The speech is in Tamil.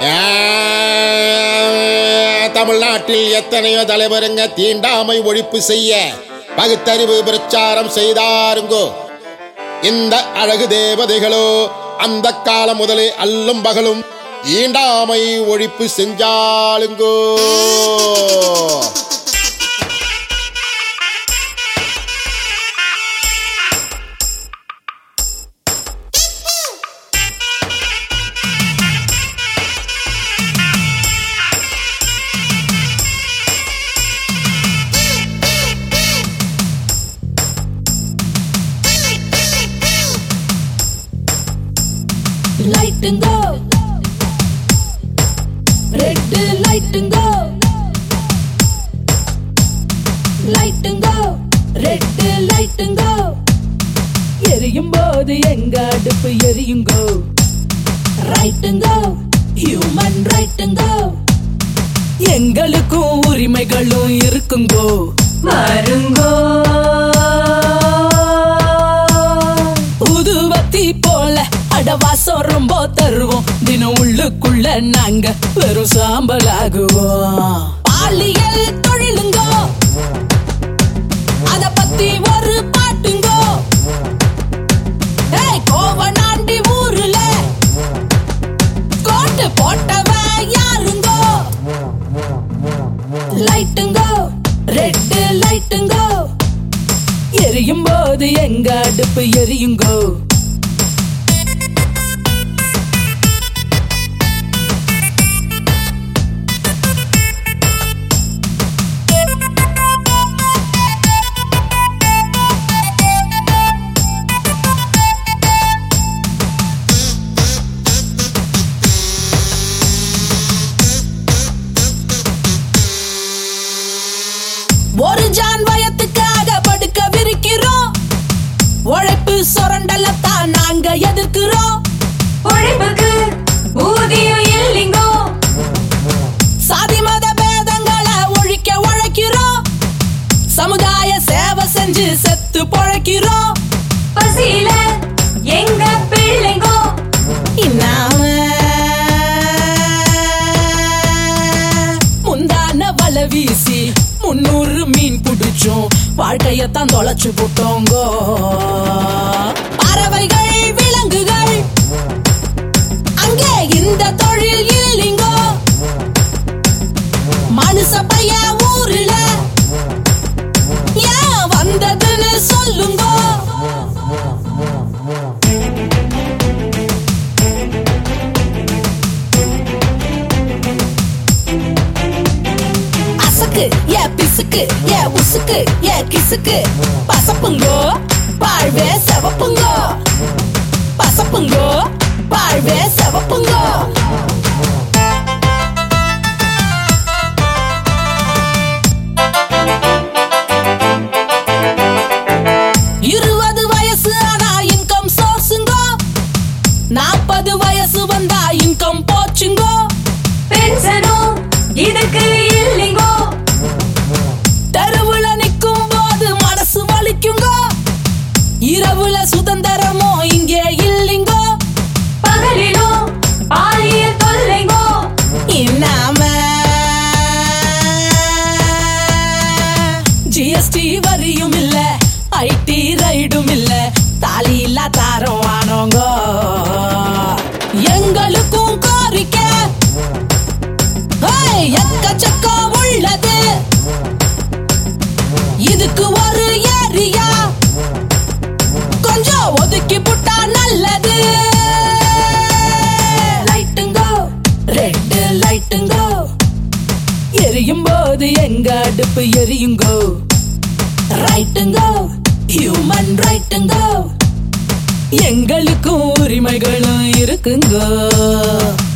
ஆ, தமிழ்நாட்டில் எத்தனையோ தலைவருங்க தீண்டாமை ஒழிப்பு செய்ய பகுத்தறிவு பிரச்சாரம் செய்தாருங்கோ இந்த அழகு தேவதைகளோ அந்த காலம் முதலே அல்லும் பகலும் ஈண்டாமை ஒழிப்பு செஞ்சாலுங்கோ லைட்டுங்கோ ரெட் லைட்டுங்கோ லைட்டுங்கோ ரெட் லைட்டுங்கோ எரியும் போது எங்க அடுப்பு எரியுங்கோ ரைட்டுங்கோ ஹியூமன் ரைட்டுங்கோ எங்களுக்கும் உரிமைகளும் இருக்குங்கோ வருங்கோ உதுவத்தி போல அடவாசம் ரொம்ப தருவோம் தினம் உள்ளுக்குள்ள நாங்க வெறும் சாம்பல் ஆகுவோம் பாலியல் தொழிலுங்கோ அத பத்தி ஒரு பாட்டுங்கோ ஏய் கோவனாண்டி ஊருல கோட்டு போட்டவன் யாருங்கோ லைட்டுங்கோ ரெட் லைட்டுங்கோ எரியும் போது எங்க அடுப்பு எரியுங்கோ ஒரு ஜான் வயத்துக்காக படுக்க விரிக்கிறோம் உழைப்பு சுரண்டலத்தான் நாங்க எதிர்க்கிறோம் உழைப்புக்கு ஊதியம் இல்லைங்கோ சாதி மத பேதங்களை ஒழிக்க உழைக்கிறோம் சமுதாய சேவை செஞ்சு செத்து பொழைக்கிறோம் பசியில எங்க பிள்ளைங்கோ இன்னாம முந்தான வலை வீசி முன்னூறு மீன் புடிச்சோம் வாழ்க்கையத்தான் தொலைச்சு போட்டோங்கோ பறவைகள் விலங்குகள் அங்கே இந்த தொழில் இல்லைங்கோ மனுஷ பையன் ஊருல ஏன் வந்ததுன்னு சொல்லுங்கோ அசக்கு ஏ பிசுக்கு ஏ உசுக்கு ஏ கிசுக்கு பசப்புங்கோ வாழ்வே செவப்புங்கோ பசப்புங்கோ வாழ்வே செவப்புங்கோ இருபது வயசு ஆனா இன்கம் சோர்ஸுங்கோ நாற்பது வயசு வந்தா இன்கம் போச்சுங்கோ பென்ஷனும் இதுக்கு இல்லைங்கோ தெருவுல நிக்கும் போது மனசு வலிக்குங்கோ இரவுல சுதந்திரமோ இங்கே இல்லைங்கோ பகலிலும் பாலியல் தொல்லைங்கோ இன்னாம ஜிஎஸ்டி வரியும் இல்ல ஐடி ரைடும் இல்ல தாலி இல்ல தாரம் ஆனோங்கோ எங்களுக்கும் கோரிக்கை ஹேய், எக்கச்சக்கம் உள்ளது இதுக்கு ஒரு ஏரியா கொஞ்சம் ஒதுக்கி புட்டா நல்லது லைட்டுங்கோ ரெட் லைட்டுங்கோ எரியும் போது எங்க அடுப்பு எரியுங்கோ ரைட்டுங்கோ ஹியூமன் ரைட்டுங்கோ எங்களுக்கும் உரிமைகளும் இருக்குங்கோ